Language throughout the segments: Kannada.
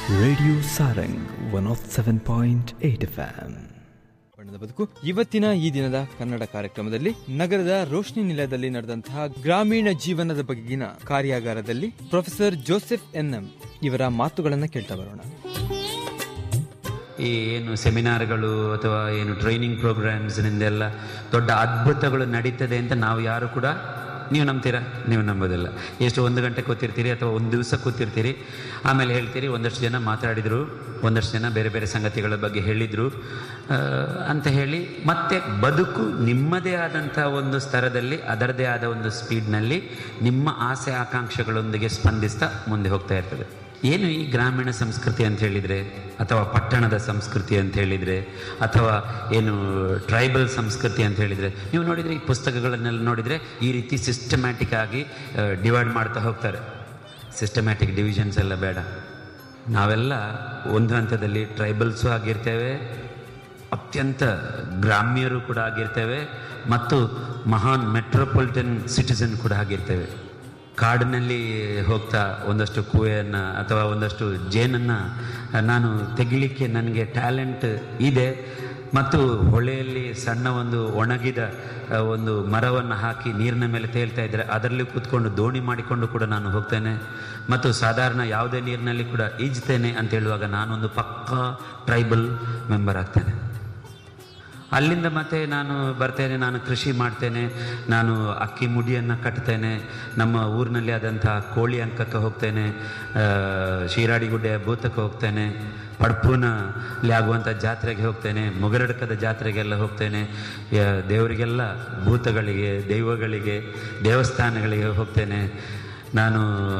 radio Sarang one of seven point eight F M ಬಣ್ಣದ ಬದುಕು ಇವತ್ತಿನ ಈ ದಿನದ ಕನ್ನಡ ಕಾರ್ಯಕ್ರಮದಲ್ಲಿ ನಗರದ ರೋಶ್ನಿ ನಿಲಯದಲ್ಲಿ ನಡೆದಂತಹ ಗ್ರಾಮೀಣ ಜೀವನದ ಬಗೆಗಿನ ಕಾರ್ಯಾಗಾರದಲ್ಲಿ ಪ್ರೊಫೆಸರ್ ಜೋಸೆಫ್ ಎನ್ಎಂ ಇವರ ಮಾತುಗಳನ್ನ ಕೇಳ್ತಾ ಬರೋಣ ಈ ಏನು ಸೆಮಿನಾರ್ಗಳು ಅಥವಾ ಏನು ಟ್ರೈನಿಂಗ್ ಪ್ರೋಗ್ರಾಮ್ಸ್ನಿಂದೆಲ್ಲ ದೊಡ್ಡ ಅದ್ಭುತಗಳು ನಡೀತದೆ ಅಂತ ನಾವು ಯಾರು ಕೂಡ ನೀವು ನಂಬ್ತೀರಾ ನೀವು ನಂಬೋದಿಲ್ಲ ಎಷ್ಟು ಒಂದು ಗಂಟೆ ಕೂತಿರ್ತೀರಿ ಅಥವಾ ಒಂದು ದಿವಸ ಕೂತಿರ್ತೀರಿ ಆಮೇಲೆ ಹೇಳ್ತೀರಿ ಒಂದಷ್ಟು ಜನ ಮಾತಾಡಿದರು ಒಂದಷ್ಟು ಜನ ಬೇರೆ ಬೇರೆ ಸಂಗತಿಗಳ ಬಗ್ಗೆ ಹೇಳಿದರು ಆ, ಅಂತ ಹೇಳಿ ಮತ್ತೆ ಬದುಕು ನಿಮ್ಮದೇ ಆದಂಥ ಒಂದು ಸ್ತರದಲ್ಲಿ ಅದರದೇ ಆದ ಒಂದು ಸ್ಪೀಡ್ನಲ್ಲಿ ನಿಮ್ಮ ಆಸೆ ಆಕಾಂಕ್ಷೆಗಳೊಂದಿಗೆ ಸ್ಪಂದಿಸ್ತಾ ಮುಂದೆ ಹೋಗ್ತಾ ಇರ್ತದೆ ಏನು ಈ ಗ್ರಾಮೀಣ ಸಂಸ್ಕೃತಿ ಅಂತ ಹೇಳಿದರೆ ಅಥವಾ ಪಟ್ಟಣದ ಸಂಸ್ಕೃತಿ ಅಂತ ಹೇಳಿದರೆ ಅಥವಾ ಏನು ಟ್ರೈಬಲ್ ಸಂಸ್ಕೃತಿ ಅಂತ ಹೇಳಿದರೆ ನೀವು ನೋಡಿದರೆ ಈ ಪುಸ್ತಕಗಳನ್ನೆಲ್ಲ ನೋಡಿದರೆ ಈ ರೀತಿ ಸಿಸ್ಟಮ್ಯಾಟಿಕ್ ಆಗಿ ಡಿವೈಡ್ ಮಾಡ್ತಾ ಹೋಗ್ತಾರೆ ಸಿಸ್ಟಮ್ಯಾಟಿಕ್ ಡಿವಿಷನ್ಸ್ ಎಲ್ಲ ಬೇಡ ನಾವೆಲ್ಲ ಒಂದು ಹಂತದಲ್ಲಿ ಟ್ರೈಬಲ್ಸು ಆಗಿರ್ತೇವೆ ಅತ್ಯಂತ ಗ್ರಾಮ್ಯರು ಕೂಡ ಆಗಿರ್ತೇವೆ ಮತ್ತು ಮಹಾನ್ ಮೆಟ್ರೋಪಾಲಿಟನ್ ಸಿಟಿಸನ್ ಕೂಡ ಆಗಿರ್ತೇವೆ ಕಾಡಿನಲ್ಲಿ ಹೋಗ್ತಾ ಒಂದಷ್ಟು ಕೂವೆಯನ್ನು ಅಥವಾ ಒಂದಷ್ಟು ಜೇನನ್ನು ನಾನು ತೆಗಿಲಿಕ್ಕೆ ನನಗೆ ಟ್ಯಾಲೆಂಟ್ ಇದೆ ಮತ್ತು ಹೊಳೆಯಲ್ಲಿ ಸಣ್ಣ ಒಂದು ಒಣಗಿದ ಆ, ಒಂದು ಮರವನ್ನು ಹಾಕಿ ನೀರಿನ ಮೇಲೆ ತೇಲ್ತಾ ಇದ್ದರೆ ಅದರಲ್ಲಿ ಕೂತ್ಕೊಂಡು ದೋಣಿ ಮಾಡಿಕೊಂಡು ಕೂಡ ನಾನು ಹೋಗ್ತೇನೆ ಮತ್ತು ಸಾಧಾರಣ ಯಾವುದೇ ನೀರಿನಲ್ಲಿ ಕೂಡ ಈಜ್ತೇನೆ ಅಂತ ಹೇಳುವಾಗ ನಾನೊಂದು ಪಕ್ಕಾ ಟ್ರೈಬಲ್ ಮೆಂಬರ್ ಆಗ್ತೇನೆ ಅಲ್ಲಿಂದ ಮತ್ತೆ ನಾನು ಬರ್ತೇನೆ ನಾನು ಕೃಷಿ ಮಾಡ್ತೇನೆ ನಾನು ಅಕ್ಕಿ ಮುಡಿಯನ್ನು ಕಟ್ತೇನೆ ನಮ್ಮ ಊರಿನಲ್ಲಿ ಆದಂಥ ಕೋಳಿ ಅಂಕಕ್ಕೆ ಹೋಗ್ತೇನೆ ಆ, ಶಿರಾಡಿಗುಡ್ಡೆಯ ಭೂತಕ್ಕೆ ಹೋಗ್ತೇನೆ ಪಡ್ಪೂನಲ್ಲಿ ಆಗುವಂಥ ಜಾತ್ರೆಗೆ ಹೋಗ್ತೇನೆ ಮುಗರಡ್ಕದ ಜಾತ್ರೆಗೆಲ್ಲ ಹೋಗ್ತೇನೆ ಯ- ದೇವರಿಗೆಲ್ಲ ಭೂತಗಳಿಗೆ ದೈವಗಳಿಗೆ ದೇವಸ್ಥಾನಗಳಿಗೆ ಹೋಗ್ತೇನೆ ನಾನು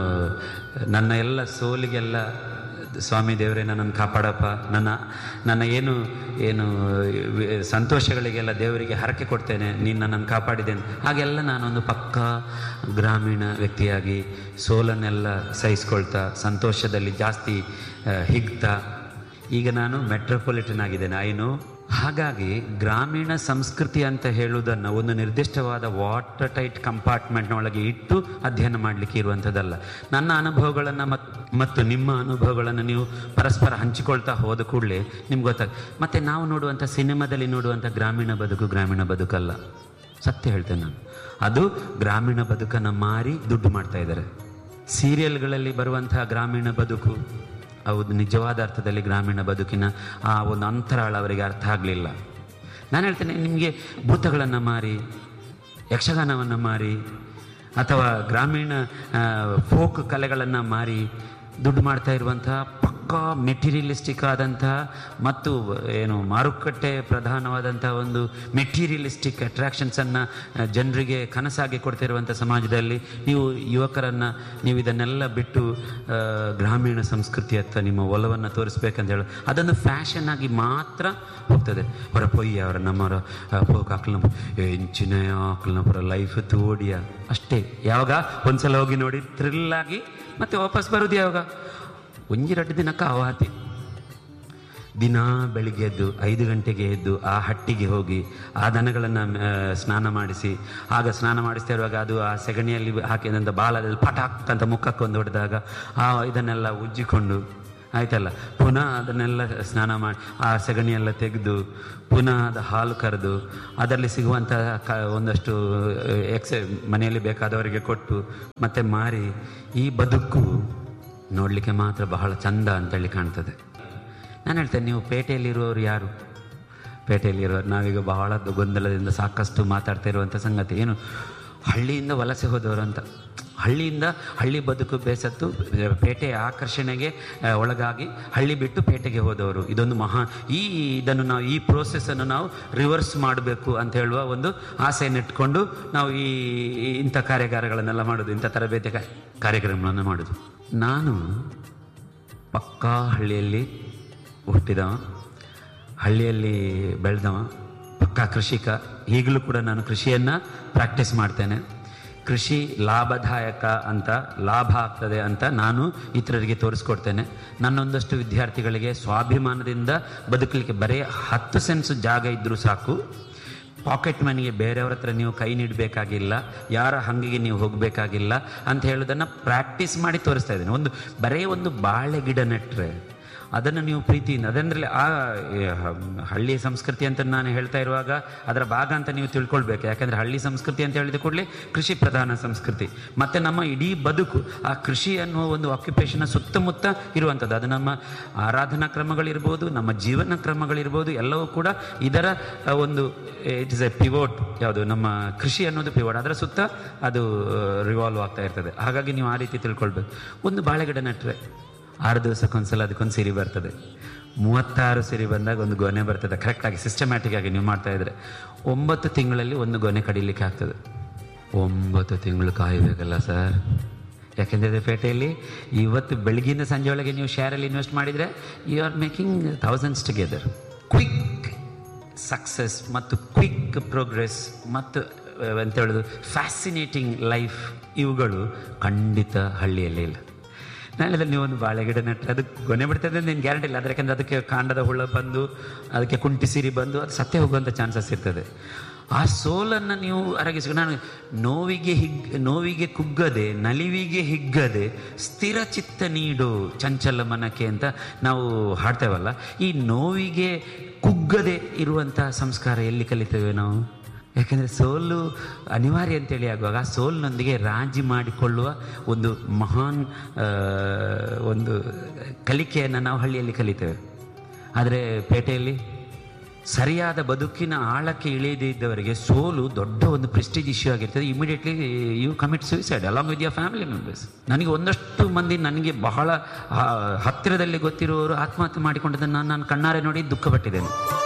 ನನ್ನ ಎಲ್ಲ ಸೋಲಿಗೆಲ್ಲ ಸ್ವಾಮಿ ದೇವರೇ ನನ್ನನ್ನು ಕಾಪಾಡಪ್ಪ ನನ್ನ ನನ್ನ ಏನು ಏನು ವಿ- ಸಂತೋಷಗಳಿಗೆಲ್ಲ ದೇವರಿಗೆ ಹರಕೆ ಕೊಡ್ತೇನೆ ನೀನು ನನ್ನನ್ನು ಕಾಪಾಡಿದ್ದೇನೆ ಹಾಗೆಲ್ಲ ನಾನೊಂದು ಪಕ್ಕ ಗ್ರಾಮೀಣ ವ್ಯಕ್ತಿಯಾಗಿ ಸೋಲನ್ನೆಲ್ಲ ಸಹಿಸ್ಕೊಳ್ತಾ ಸಂತೋಷದಲ್ಲಿ ಜಾಸ್ತಿ ಆ, ಹಿಗ್ತಾ ಈಗ ನಾನು ಮೆಟ್ರೋಪಾಲಿಟನ್ ಆಗಿದ್ದೇನೆ ಐನು ಹಾಗಾಗಿ ಗ್ರಾಮೀಣ ಸಂಸ್ಕೃತಿ ಅಂತ ಹೇಳುವುದನ್ನು ಒಂದು ನಿರ್ದಿಷ್ಟವಾದ ವಾಟರ್ ಟೈಟ್ ಕಂಪಾರ್ಟ್ಮೆಂಟ್ನ ಒಳಗೆ ಇಟ್ಟು ಅಧ್ಯಯನ ಮಾಡಲಿಕ್ಕೆ ಇರುವಂಥದ್ದಲ್ಲ ನನ್ನ ಅನುಭವಗಳನ್ನು ಮತ್ ಮತ್ತು ನಿಮ್ಮ ಅನುಭವಗಳನ್ನು ನೀವು ಪರಸ್ಪರ ಹಂಚಿಕೊಳ್ತಾ ಹೋದ ಕೂಡಲೇ ನಿಮ್ಗೆ ಗೊತ್ತಾಗ ಮತ್ತು ನಾವು ನೋಡುವಂಥ ಸಿನಿಮಾದಲ್ಲಿ ನೋಡುವಂಥ ಗ್ರಾಮೀಣ ಬದುಕು ಗ್ರಾಮೀಣ ಬದುಕಲ್ಲ ಸತ್ಯ ಹೇಳ್ತೇನೆ ನಾನು ಅದು ಗ್ರಾಮೀಣ ಬದುಕನ್ನು ಮಾರಿ ದುಡ್ಡು ಮಾಡ್ತಾ ಇದ್ದಾರೆ ಸೀರಿಯಲ್ಗಳಲ್ಲಿ ಬರುವಂತಹ ಗ್ರಾಮೀಣ ಬದುಕು ಹೌದು ನಿಜವಾದ ಅರ್ಥದಲ್ಲಿ ಗ್ರಾಮೀಣ ಬದುಕಿನ ಆ ಒಂದು ಅಂತರಾಳ ಅವರಿಗೆ ಅರ್ಥ ಆಗಲಿಲ್ಲ ನಾನು ಹೇಳ್ತೇನೆ ನಿಮಗೆ ಭೂತಗಳನ್ನು ಮಾರಿ ಯಕ್ಷಗಾನವನ್ನು ಮಾರಿ ಅಥವಾ ಗ್ರಾಮೀಣ ಫೋಕ್ ಕಲೆಗಳನ್ನು ಮಾರಿ ದುಡ್ಡು ಮಾಡ್ತಾ ಇರುವಂತಹ ಪಕ್ಕಾ ಮೆಟೀರಿಯಲಿಸ್ಟಿಕ್ ಆದಂತಹ ಮತ್ತು ಏನು ಮಾರುಕಟ್ಟೆ ಪ್ರಧಾನವಾದಂಥ ಒಂದು ಮೆಟೀರಿಯಲಿಸ್ಟಿಕ್ ಅಟ್ರಾಕ್ಷನ್ಸನ್ನು ಜನರಿಗೆ ಕನಸಾಗಿ ಕೊಡ್ತಿರುವಂಥ ಸಮಾಜದಲ್ಲಿ ನೀವು ಯುವಕರನ್ನು ನೀವು ಇದನ್ನೆಲ್ಲ ಬಿಟ್ಟು ಆ, ಗ್ರಾಮೀಣ ಸಂಸ್ಕೃತಿಯತ್ತ ನಿಮ್ಮ ಒಲವನ್ನು ತೋರಿಸ್ಬೇಕಂತ ಹೇಳಿ ಅದೊಂದು ಫ್ಯಾಷನ್ ಆಗಿ ಮಾತ್ರ ಹೋಗ್ತದೆ ಹೊರ ಪೊಯ್ಯ ಅವರ ನಮ್ಮವರ ಪೋಕ್ ಆಕಲ್ನ ಎಂಚಿನ ಆಕಲ್ನಪುರ ಲೈಫ್ ತೋಡಿಯ ಅಷ್ಟೇ ಯಾವಾಗ ಒಂದ್ಸಲ ಹೋಗಿ ನೋಡಿ ಥ್ರಿಲ್ ಆಗಿ ಮತ್ತೆ ವಾಪಸ್ ಬರೋದು ಯಾವಾಗ ಒಂಜಿ ಎರಡು ದಿನಕ್ಕೆ ಅವಾತಿ ದಿನ ಬೆಳಿಗ್ಗೆ ಎದ್ದು ಐದು ಗಂಟೆಗೆ ಎದ್ದು ಆ ಹಟ್ಟಿಗೆ ಹೋಗಿ ಆ ದನಗಳನ್ನು ಸ್ನಾನ ಮಾಡಿಸಿ ಆಗ ಸ್ನಾನ ಮಾಡಿಸ್ತಾ ಇರುವಾಗ ಅದು ಆ ಸೆಗಣಿಯಲ್ಲಿ ಹಾಕಿದಂಥ ಬಾಲದಲ್ಲಿ ಪಟಾಕ್ ಅಂತ ಮುಖಕ್ಕೆ ಒಂದು ಹೊಡೆದಾಗ ಆ ಇದನ್ನೆಲ್ಲ ಉಜ್ಜಿಕೊಂಡು ಆಯ್ತಲ್ಲ ಪುನಃ ಅದನ್ನೆಲ್ಲ ಸ್ನಾನ ಮಾಡಿ ಆ ಸೆಗಣಿಯೆಲ್ಲ ತೆಗೆದು ಪುನಃ ಅದು ಹಾಲು ಕರೆದು ಅದರಲ್ಲಿ ಸಿಗುವಂಥ ಕ ಒಂದಷ್ಟು ಎಕ್ಸೆ ಮನೆಯಲ್ಲಿ ಬೇಕಾದವರಿಗೆ ಕೊಟ್ಟು ಮತ್ತೆ ಮಾರಿ ಈ ಬದುಕು ನೋಡಲಿಕ್ಕೆ ಮಾತ್ರ ಬಹಳ ಚಂದ ಅಂತೇಳಿ ಕಾಣ್ತದೆ ನಾನು ಹೇಳ್ತೇನೆ ನೀವು ಪೇಟೆಯಲ್ಲಿರುವವರು ಯಾರು ಪೇಟೆಯಲ್ಲಿರುವವರು ನಾವೀಗ ಬಹಳ ಗೊಂದಲದಿಂದ ಸಾಕಷ್ಟು ಮಾತಾಡ್ತಾ ಇರುವಂಥ ಸಂಗತಿ ಏನು ಹಳ್ಳಿಯಿಂದ ವಲಸೆ ಹೋದವರು ಅಂತ ಹಳ್ಳಿಯಿಂದ ಹಳ್ಳಿ ಬದುಕು ಬೇಸತ್ತು ಪೇಟೆಯ ಆಕರ್ಷಣೆಗೆ ಆ, ಒಳಗಾಗಿ ಹಳ್ಳಿ ಬಿಟ್ಟು ಪೇಟೆಗೆ ಹೋದವರು ಇದೊಂದು ಮಹಾ ಈ ಇದನ್ನು ನಾವು ಈ ಪ್ರೋಸೆಸ್ಸನ್ನು ನಾವು ರಿವರ್ಸ್ ಮಾಡಬೇಕು ಅಂತ ಹೇಳುವ ಒಂದು ಆಸೆಯನ್ನು ಇಟ್ಕೊಂಡು ನಾವು ಈ ಈ- ಇಂಥ ಕಾರ್ಯಾಗಾರಗಳನ್ನೆಲ್ಲ ಮಾಡೋದು ಇಂಥ ತರಬೇತಿ ಕಾ- ಕಾರ್ಯಕ್ರಮಗಳನ್ನು ಮಾಡೋದು ನಾನು ಪಕ್ಕಾ ಹಳ್ಳಿಯಲ್ಲಿ ಹುಟ್ಟಿದವ ಹಳ್ಳಿಯಲ್ಲಿ ಬೆಳೆದವ ಪಕ್ಕಾ ಕೃಷಿಕ ಈಗಲೂ ಕೂಡ ನಾನು ಕೃಷಿಯನ್ನು ಪ್ರಾಕ್ಟೀಸ್ ಮಾಡ್ತೇನೆ ಕೃಷಿ ಲಾಭದಾಯಕ ಅಂತ ಲಾಭ ಆಗ್ತದೆ ಅಂತ ನಾನು ಇತರರಿಗೆ ತೋರಿಸ್ಕೊಡ್ತೇನೆ ನನ್ನೊಂದಷ್ಟು ವಿದ್ಯಾರ್ಥಿಗಳಿಗೆ ಸ್ವಾಭಿಮಾನದಿಂದ ಬದುಕಲಿಕ್ಕೆ ಬರೀ ಹತ್ತು ಸೆನ್ಸ್ ಜಾಗ ಇದ್ದರೂ ಸಾಕು ಪಾಕೆಟ್ ಮನಿಗೆ ಬೇರೆಯವ್ರ ಹತ್ರ ನೀವು ಕೈ ನೀಡಬೇಕಾಗಿಲ್ಲ ಯಾರ ಹಂಗಿಗೆ ನೀವು ಹೋಗಬೇಕಾಗಿಲ್ಲ ಅಂತ ಹೇಳೋದನ್ನು ಪ್ರಾಕ್ಟೀಸ್ ಮಾಡಿ ತೋರಿಸ್ತಾ ಇದ್ದೀನಿ ಒಂದು ಬರೀ ಒಂದು ಬಾಳೆ ಗಿಡ ನೆಟ್ಟರೆ ಅದನ್ನು ನೀವು ಪ್ರೀತಿಯಿಂದ ಅದಂದ್ರೆ ಆ ಈ ಹ- ಹಳ್ಳಿ ಸಂಸ್ಕೃತಿ ಅಂತ ನಾನು ಹೇಳ್ತಾ ಇರುವಾಗ ಅದರ ಭಾಗ ಅಂತ ನೀವು ತಿಳ್ಕೊಳ್ಬೇಕು ಯಾಕಂದ್ರೆ ಹಳ್ಳಿ ಸಂಸ್ಕೃತಿ ಅಂತ ಹೇಳಿದ ಕೂಡಲೇ ಕೃಷಿ ಪ್ರಧಾನ ಸಂಸ್ಕೃತಿ ಮತ್ತೆ ನಮ್ಮ ಇಡೀ ಬದುಕು ಆ ಕೃಷಿ ಅನ್ನುವ ಒಂದು ಆಕ್ಯುಪೇಷನ್ ಸುತ್ತಮುತ್ತ ಇರುವಂಥದ್ದು ಅದು ನಮ್ಮ ಆರಾಧನಾ ಕ್ರಮಗಳಿರ್ಬೋದು ನಮ್ಮ ಜೀವನ ಕ್ರಮಗಳಿರ್ಬೋದು ಎಲ್ಲವೂ ಕೂಡ ಇದರ ಆ, ಒಂದು ಇಟ್ ಇಸ್ ಎ ಪಿವೋಟ್ ಯಾವುದು ನಮ್ಮ ಕೃಷಿ ಅನ್ನೋದು ಪಿವೋಟ್ ಅದರ ಸುತ್ತ ಅದು ರಿವಾಲ್ವ್ ಆಗ್ತಾ ಇರ್ತದೆ ಹಾಗಾಗಿ ನೀವು ಆ ರೀತಿ ತಿಳ್ಕೊಳ್ಬೇಕು ಒಂದು ಬಾಳೆಗಿಡ ನೆಟ್ಟರೆ ಆರು ದಿವಸಕ್ಕೊಂದ್ಸಲ ಅದಕ್ಕೊಂದು ಸಿರಿ ಬರ್ತದೆ ಮೂವತ್ತಾರು ಸಿರಿ ಬಂದಾಗ ಒಂದು ಗೊನೆ ಬರ್ತದೆ ಕರೆಕ್ಟಾಗಿ ಸಿಸ್ಟಮ್ಯಾಟಿಕ್ ಆಗಿ ನೀವು ಮಾಡ್ತಾ ಇದ್ರೆ ಒಂಬತ್ತು ತಿಂಗಳಲ್ಲಿ ಒಂದು ಗೊನೆ ಕಡಿಲಿಕ್ಕೆ ಆಗ್ತದೆ ಒಂಬತ್ತು ತಿಂಗಳು ಕಾಯಬೇಕಲ್ಲ ಸರ್ ಯಾಕೆಂದರೆ ಪೇಟೆಯಲ್ಲಿ ಇವತ್ತು ಬೆಳಗಿನ ಸಂಜೆ ಒಳಗೆ ನೀವು ಶೇರಲ್ಲಿ ಇನ್ವೆಸ್ಟ್ ಮಾಡಿದರೆ you are making thousands together quick success ಮತ್ತು ಕ್ವಿಕ್ ಪ್ರೋಗ್ರೆಸ್ ಮತ್ತು ಅಹ್, ಎಂತ ಹೇಳೋದು ಫ್ಯಾಸಿನೇಟಿಂಗ್ ಲೈಫ್ ಇವುಗಳು ಖಂಡಿತ ಹಳ್ಳಿಯಲ್ಲಿ ಇಲ್ಲ ನಾಳೆ ನೀವು ಒಂದು ಬಾಳೆಗಿಡ ನೆಟ್ಟರೆ ಅದು ಗೊನೆ ಬಿಡ್ತದೆ ಅಂತ ಏನು ಗ್ಯಾರಂಟಿ ಇಲ್ಲ ಅದ್ರ ಯಾಕಂದ್ರೆ ಅದಕ್ಕೆ ಕಾಂಡದ ಹುಳ ಬಂದು ಅದಕ್ಕೆ ಕುಂಟಿ ಸಿರಿ ಬಂದು ಅದು ಸತ್ತೇ ಹೋಗುವಂಥ ಚಾನ್ಸಸ್ ಇರ್ತದೆ ಆ ಸೋಲನ್ನು ನೀವು ಅರಗಿಸಿ ನಾನು ನೋವಿಗೆ ಹಿಗ್ ನೋವಿಗೆ ಕುಗ್ಗದೆ ನಲಿವಿಗೆ ಹಿಗ್ಗದೆ ಸ್ಥಿರ ಚಿತ್ತ ನೀಡು ಚಂಚಲ ಮನಕ್ಕೆ ಅಂತ ನಾವು ಹಾಡ್ತೇವಲ್ಲ ಈ ನೋವಿಗೆ ಕುಗ್ಗದೆ ಇರುವಂಥ ಸಂಸ್ಕಾರ ಎಲ್ಲಿ ಕಲಿತೇವೆ ನಾವು ಯಾಕೆಂದರೆ ಸೋಲು ಅನಿವಾರ್ಯ ಅಂತೇಳಿ ಆಗುವಾಗ ಆ ಸೋಲಿನೊಂದಿಗೆ ರಾಜಿ ಮಾಡಿಕೊಳ್ಳುವ ಒಂದು ಮಹಾನ್ ಆ, ಒಂದು ಕಲಿಕೆಯನ್ನು ನಾವು ಹಳ್ಳಿಯಲ್ಲಿ ಕಲಿತೇವೆ ಆದರೆ ಪೇಟೆಯಲ್ಲಿ ಸರಿಯಾದ ಬದುಕಿನ ಆಳಕ್ಕೆ ಇಳಿಯದೇ ಇದ್ದವರಿಗೆ ಸೋಲು ದೊಡ್ಡ ಒಂದು ಪ್ರೆಸ್ಟೀಜ್ ಇಶ್ಯೂ ಆಗಿರ್ತದೆ immediately you commit suicide along with your family members ನನಗೆ ಒಂದಷ್ಟು ಮಂದಿ ನನಗೆ ಬಹಳ ಆ, ಹತ್ತಿರದಲ್ಲಿ ಗೊತ್ತಿರುವವರು ಆತ್ಮಹತ್ಯೆ ಮಾಡಿಕೊಂಡದನ್ನು ನಾನು ಕಣ್ಣಾರೆ ನೋಡಿ ದುಃಖಪಟ್ಟಿದ್ದೇನೆ